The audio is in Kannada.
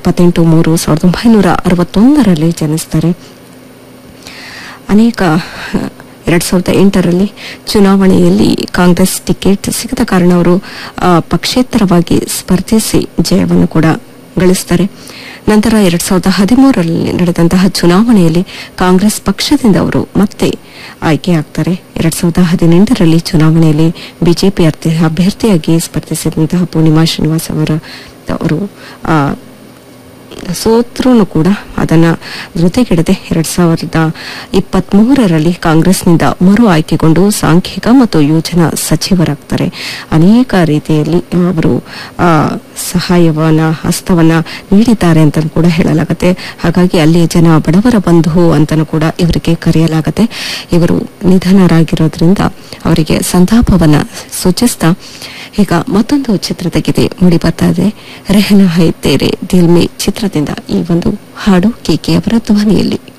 ಇಪ್ಪತ್ತೆಂಟು ಮೂರು ಸಾವಿರದ ಒಂಬೈನೂರ ಅರವತ್ತೊಂದರಲ್ಲಿ ಜನಿಸ್ತಾರೆ ಅನೇಕ ಎರಡ್ ಸಾವಿರದ ಎಂಟರಲ್ಲಿ ಚುನಾವಣೆಯಲ್ಲಿ ಕಾಂಗ್ರೆಸ್ ಟಿಕೆಟ್ ಸಿಗದ ಕಾರಣ ಅವರು ಆ, ಪಕ್ಷೇತರವಾಗಿ ಸ್ಪರ್ಧಿಸಿ ಜಯವನ್ನು ಕೂಡ ಗಳಿಸ್ತಾರೆ ನಂತರ ಎರಡ್ ಸಾವಿರದ ಹದಿಮೂರರಲ್ಲಿ ನಡೆದಂತಹ ಚುನಾವಣೆಯಲ್ಲಿ ಕಾಂಗ್ರೆಸ್ ಪಕ್ಷದಿಂದ ಅವರು ಮತ್ತೆ ಆಯ್ಕೆಯಾಗ್ತಾರೆ ಎರಡ್ ಸಾವಿರದ ಹದಿನೆಂಟರಲ್ಲಿ ಚುನಾವಣೆಯಲ್ಲಿ ಬಿಜೆಪಿ ಅರ್ಥಿ- ಅಭ್ಯರ್ಥಿಯಾಗಿ ಸ್ಪರ್ಧಿಸಿದಂತಹ ಪೂರ್ಣಿಮಾ ಶ್ರೀನಿವಾಸ್ ಅವರ ಅವರು ಆ, ಸೋತ್ರೂ ಕೂಡ ಅದನ್ನ ಜೊತೆಗಿಡದೆ ಎರಡ್ ಸಾವಿರದ ಇಪ್ಪತ್ತ್ ಮೂರರಲ್ಲಿ ಕಾಂಗ್ರೆಸ್ನಿಂದ ಮರು ಆಯ್ಕೆಗೊಂಡು ಸಾಂಖ್ಯಿಕ ಮತ್ತು ಯೋಜನಾ ಸಚಿವರಾಗ್ತಾರೆ ಅನೇಕ ರೀತಿಯಲ್ಲಿ ಅವರು ಆ, ಸಹಾಯವನ್ನ ಹಸ್ತವನ್ನ ನೀಡಿದ್ದಾರೆ ಅಂತ ಕೂಡ ಹೇಳಲಾಗುತ್ತೆ ಹಾಗಾಗಿ ಅಲ್ಲಿ ಜನ ಬಡವರ ಬಂಧು ಅಂತಲೂ ಕೂಡ ಇವರಿಗೆ ಕರೆಯಲಾಗುತ್ತೆ ಇವರು ನಿಧನರಾಗಿರೋದ್ರಿಂದ ಅವರಿಗೆ ಸಂತಾಪವನ್ನ ಸೂಚಿಸ್ತಾ ಈಗ ಮತ್ತೊಂದು ಚಿತ್ರದ ಗೀತೆ ಮೂಡಿ ಬರ್ತಾ ಇದೆ ರೆಹನ ಹೈ ತೇರೆ ದಿಲ್ ಮೇ ಚಿತ್ರದಿಂದ ಈ ಒಂದು ಹಾಡು ಕೆಕೆ ಅವರ ಧ್ವನಿಯಲ್ಲಿ